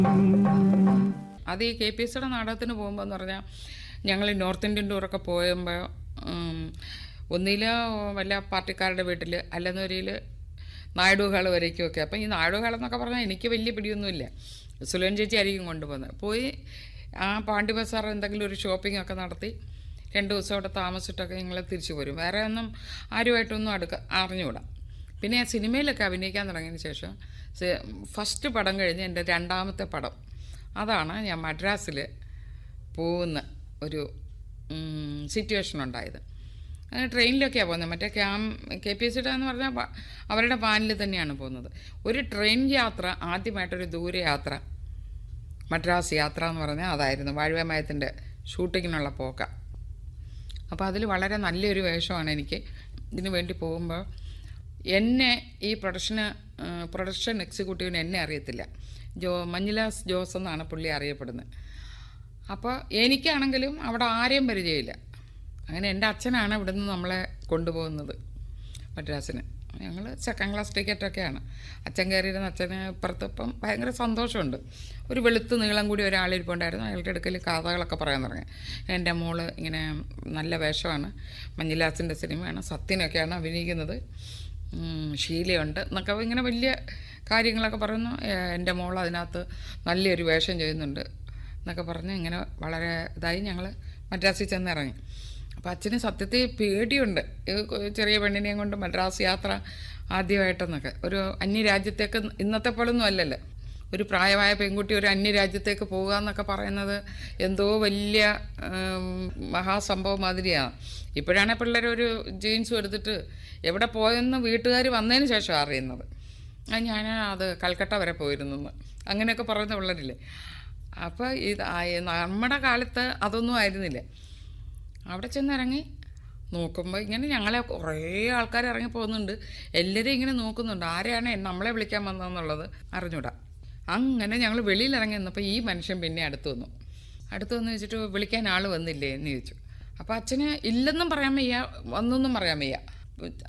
അത് ഈ K P S സിയുടെ നാടകത്തിന് പോകുമ്പോൾ എന്ന് പറഞ്ഞാൽ ഞങ്ങൾ നോർത്ത് ഇന്ത്യൻ ടൂറൊക്കെ പോകുമ്പോൾ ഒന്നില വല്ല പാർട്ടിക്കാരുടെ വീട്ടിൽ അല്ലെന്നൊരിൽ നായിഡു ഹാൾ വരയ്ക്കുമൊക്കെ അപ്പം ഈ നായിഡു ഹാൾ എന്നൊക്കെ പറഞ്ഞാൽ എനിക്ക് വലിയ പിടിയൊന്നുമില്ല സുലൻ ചേച്ചി ആയിരിക്കും കൊണ്ടുപോകുന്നത് പോയി ആ പാണ്ഡ്യ ബസാർ എന്തെങ്കിലും ഒരു ഷോപ്പിംഗ് ഒക്കെ നടത്തി രണ്ട് ദിവസം അവിടെ താമസിച്ചിട്ടൊക്കെ ഞങ്ങൾ തിരിച്ചു പോരും വേറെ ഒന്നും ആരുമായിട്ടൊന്നും അടുക്ക അറിഞ്ഞുകൂടാ പിന്നെ ഞാൻ സിനിമയിലൊക്കെ അഭിനയിക്കാൻ തുടങ്ങിയതിന് ശേഷം സി- ഫസ്റ്റ് പടം കഴിഞ്ഞ് എൻ്റെ രണ്ടാമത്തെ പടം അതാണ് ഞാൻ മദ്രാസിൽ പോകുന്ന ഒരു സിറ്റുവേഷൻ ഉണ്ടായത് അങ്ങനെ ട്രെയിനിലൊക്കെയാണ് പോകുന്നത് മറ്റേ ക്യാം കെ പി എസ് സിയുടെ എന്ന് പറഞ്ഞാൽ വ- അവരുടെ വാനിൽ തന്നെയാണ് പോകുന്നത് ഒരു ട്രെയിൻ യാത്ര ആദ്യമായിട്ടൊരു ദൂരയാത്ര മദ്രാസ് യാത്ര എന്ന് പറഞ്ഞാൽ അതായിരുന്നു വാഴ്വമയത്തിൻ്റെ ഷൂട്ടിങ്ങിനുള്ള പോക്ക അപ്പോൾ അതിൽ വളരെ നല്ലൊരു വേഷമാണ് എനിക്ക് ഇതിനു വേണ്ടി പോകുമ്പോൾ എന്നെ ഈ പ്രൊഡക്ഷന് പ്രൊഡക്ഷൻ എക്സിക്യൂട്ടീവിന് എന്നെ അറിയത്തില്ല ജോ മഞ്ഞിലാസ് ജോസ് എന്നാണ് പുള്ളി അറിയപ്പെടുന്നത് അപ്പോൾ എനിക്കാണെങ്കിലും അവിടെ ആരെയും പരിചയമില്ല അങ്ങനെ എൻ്റെ അച്ഛനാണ് ഇവിടുന്ന് നമ്മളെ കൊണ്ടുപോകുന്നത് മദ്രാസിന് ഞങ്ങൾ സെക്കൻഡ് ക്ലാസ് ടിക്കറ്റൊക്കെയാണ് അച്ഛൻ കയറിയിരുന്ന അച്ഛന് ഇപ്പുറത്ത് ഇപ്പം ഭയങ്കര സന്തോഷമുണ്ട് ഒരു വെളുത്ത് നീളം കൂടി ഒരാളിരിപ്പുണ്ടായിരുന്നു അയാളുടെ അടുക്കൽ കഥകളൊക്കെ പറയാൻ തുടങ്ങി എൻ്റെ മോള് ഇങ്ങനെ നല്ല വേഷമാണ് മഞ്ഞിലാസിൻ്റെ സിനിമയാണ് സത്യനൊക്കെയാണ് അഭിനയിക്കുന്നത് ഉം, ഷീലയുണ്ട് എന്നൊക്കെ ഇങ്ങനെ വലിയ കാര്യങ്ങളൊക്കെ പറയുന്നു ഏഹ്, എൻ്റെ മോൾ അതിനകത്ത് നല്ലൊരു വേഷം ചെയ്യുന്നുണ്ട് എന്നൊക്കെ പറഞ്ഞ് ഇങ്ങനെ വളരെ ഇതായി ഞങ്ങൾ മദ്രാസിൽ ചെന്നിറങ്ങി അപ്പോൾ അച്ഛന് സത്യത്തിൽ പേടിയുണ്ട് ഈ കൊ- ചെറിയ പെണ്ണിനെയും കൊണ്ട് മദ്രാസ് യാത്ര ആദ്യമായിട്ടെന്നൊക്കെ ഒരു അന്യരാജ്യത്തേക്ക് ഇന്നത്തെ പോലൊന്നും അല്ലല്ലോ ഒരു പ്രായമായ പെൺകുട്ടി ഒരു അന്യരാജ്യത്തേക്ക് പോകുക എന്നൊക്കെ പറയുന്നത് എന്തോ വലിയ ഉം, മഹാസംഭവം മാതിരിയാണ് ഇപ്പോഴാണ് പിള്ളേർ ഒരു ജീൻസും എടുത്തിട്ട് എവിടെ പോയെന്ന് വീട്ടുകാർ വന്നതിന് ശേഷം അറിയുന്നത് ആ ഞാൻ അത് കൽക്കട്ട വരെ പോയിരുന്നു എന്ന്. അങ്ങനെയൊക്കെ പറയുന്ന പിള്ളേരില്ലേ അപ്പോൾ ഇത് ആ- നമ്മുടെ കാലത്ത് അതൊന്നും ആയിരുന്നില്ല അവിടെ ചെന്നിറങ്ങി നോക്കുമ്പോൾ ഇങ്ങനെ ഞങ്ങളെ കുറേ ആൾക്കാർ ഇറങ്ങി പോകുന്നുണ്ട് എല്ലാവരും ഇങ്ങനെ നോക്കുന്നുണ്ട് ആരെയാണ് എന്നെ- നമ്മളെ വിളിക്കാൻ വന്നതെന്നുള്ളത് അറിഞ്ഞൂടാ അങ്ങനെ ഞങ്ങൾ വെളിയിൽ ഇറങ്ങി നിന്നപ്പോൾ ഈ മനുഷ്യൻ പിന്നെ അടുത്ത് വന്നു അടുത്ത് വന്ന് വെച്ചിട്ട് വിളിക്കാൻ ആൾ വന്നില്ലേ എന്ന് ചോദിച്ചു അപ്പോൾ അച്ഛന് ഇല്ലെന്നും പറയാൻ വയ്യ വന്നെന്നും പറയാൻ വയ്യ